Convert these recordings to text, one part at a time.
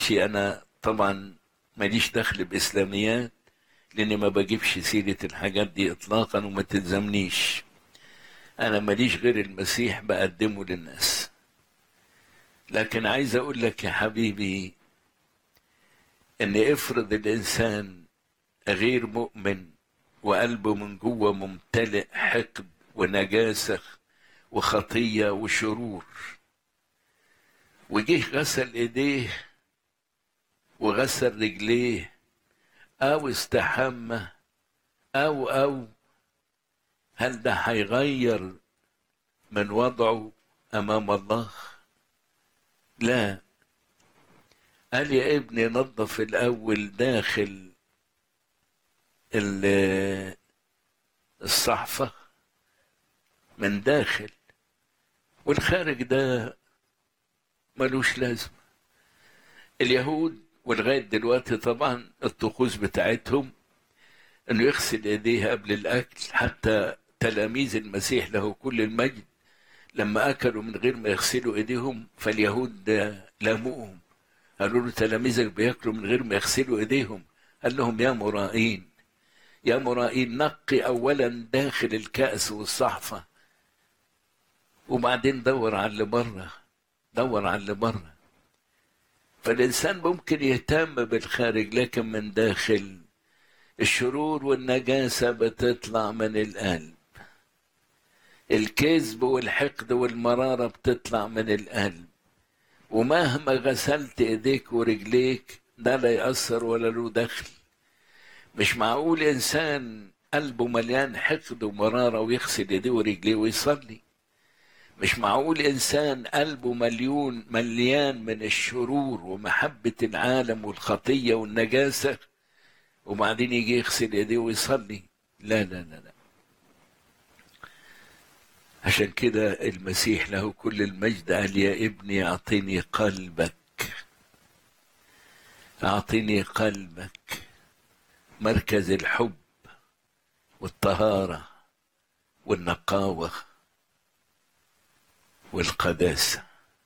شيء انا طبعا ماليش دخل باسلاميات لاني ما بجيبش سيره الحاجات دي اطلاقا وما تلزمنيش انا ماليش غير المسيح بقدمه للناس لكن عايز اقول لك يا حبيبي ان افرض الانسان غير مؤمن وقلبه من جوه ممتلئ حقد ونجاسه وخطيه وشرور وجه غسل ايديه وغسل رجليه او استحمى او او هل ده هيغير من وضعه امام الله لا قال يا ابني نظف الاول داخل الصحفه من داخل والخارج ده ملوش لازمه اليهود ولغايه دلوقتي طبعا الطقوس بتاعتهم انه يغسل ايديه قبل الاكل حتى تلاميذ المسيح له كل المجد لما اكلوا من غير ما يغسلوا ايديهم فاليهود لاموهم قالوا له تلاميذك بياكلوا من غير ما يغسلوا ايديهم قال لهم يا مرائين يا مرائين نقي اولا داخل الكاس والصحفه وبعدين دور على اللي بره دور على اللي بره فالإنسان ممكن يهتم بالخارج لكن من داخل الشرور والنجاسة بتطلع من القلب الكذب والحقد والمرارة بتطلع من القلب ومهما غسلت ايديك ورجليك ده لا يأثر ولا له دخل مش معقول إنسان قلبه مليان حقد ومرارة ويغسل ايديه ورجليه ويصلي مش معقول انسان قلبه مليون مليان من الشرور ومحبه العالم والخطيه والنجاسه وبعدين يجي يغسل ايديه ويصلي لا لا لا لا عشان كده المسيح له كل المجد قال يا ابني اعطني قلبك اعطني قلبك مركز الحب والطهاره والنقاوه والقداسة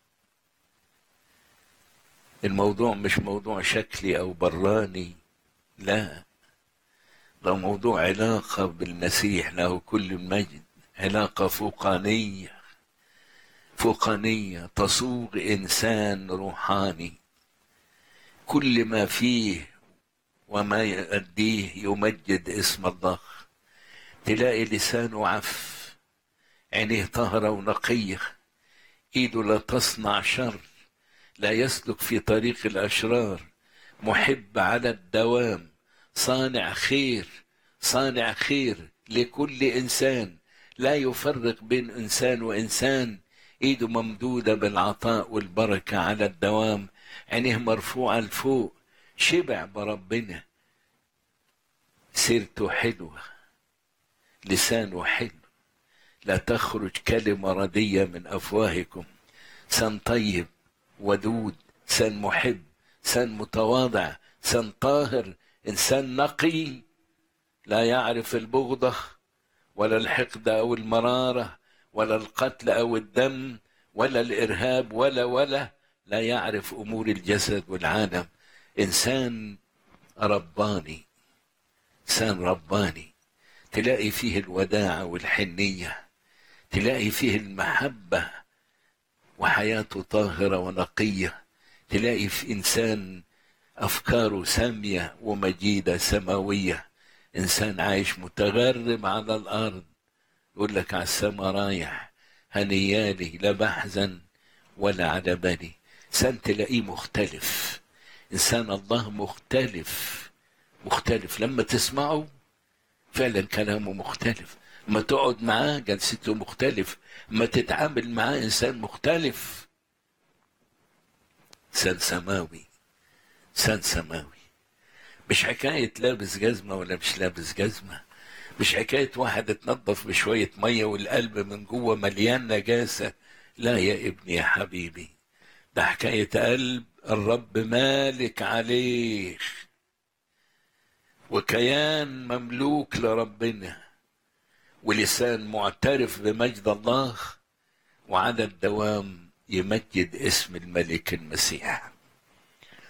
الموضوع مش موضوع شكلي أو براني لا ده موضوع علاقة بالمسيح له كل المجد علاقة فوقانية فوقانية تصوغ إنسان روحاني كل ما فيه وما يؤديه يمجد اسم الله تلاقي لسانه عف عينيه طهرة ونقية ايده لا تصنع شر لا يسلك في طريق الاشرار محب على الدوام صانع خير صانع خير لكل انسان لا يفرق بين انسان وانسان ايده ممدوده بالعطاء والبركه على الدوام عينيه مرفوعه لفوق شبع بربنا سيرته حلوه لسانه حلو لا تخرج كلمة ردية من أفواهكم سن طيب ودود سن محب سن متواضع سن طاهر إنسان نقي لا يعرف البغضة ولا الحقد أو المرارة ولا القتل أو الدم ولا الإرهاب ولا ولا لا يعرف أمور الجسد والعالم إنسان رباني إنسان رباني تلاقي فيه الوداعة والحنية تلاقي فيه المحبة وحياته طاهرة ونقية تلاقي في إنسان أفكاره سامية ومجيدة سماوية إنسان عايش متغرب على الأرض يقول لك على السما رايح هنيالي لا بحزن ولا على بالي إنسان تلاقيه مختلف إنسان الله مختلف مختلف لما تسمعه فعلا كلامه مختلف ما تقعد معاه جلسته مختلف ما تتعامل معاه انسان مختلف انسان سماوي انسان سماوي مش حكاية لابس جزمة ولا مش لابس جزمة مش حكاية واحد اتنظف بشوية مية والقلب من جوه مليان نجاسة لا يا ابني يا حبيبي ده حكاية قلب الرب مالك عليه وكيان مملوك لربنا ولسان معترف بمجد الله وعلى الدوام يمجد اسم الملك المسيح